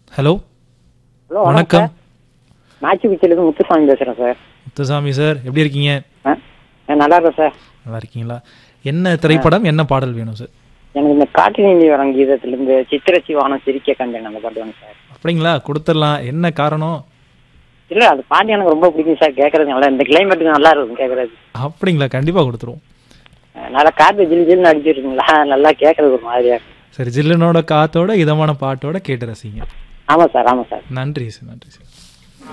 hello hello வணக்கம் நாச்சிக்குச்சியிலேருந்து முத்துசாமி பேசுகிறேன் sir Muthusamy sir எப்படி இருக்கீங்க ஆ ஆ, நல்லா இருக்கேன் சார் நல்லா இருக்கீங்களா என்ன திரைப்படம் என்ன பாடல் வேணும் சார் எனக்கு இந்த காட்டு நீந்தி வரம் கீதத்திலேருந்து சித்திரச்சி வானம் சிரிக்க கண்டேன் அந்த பாட்டு வேணும் சார் அப்படிங்களா கொடுத்துடலாம் என்ன காரணம் இல்லை அது பாட்டு எனக்கு ரொம்ப பிடிக்கும் சார் கேட்கறது நல்லா இந்த கிளைமேட்டுக்கு நல்லா இருக்கும் கேட்கறது அப்படிங்களா கண்டிப்பாக கொடுத்துருவோம் நல்லா காற்று ஜில் ஜில்னு அடிச்சிருக்குங்களா நல்லா கேட்கறது ஒரு மாதிரியா இருக்கும் சரி ஜில்லனோட காத்தோட இதமான பாட்டோட கேட்டு ரசிங்க ஆமாம் சார் ஆமாம் சார் நன்றி சார் நன்றி சார்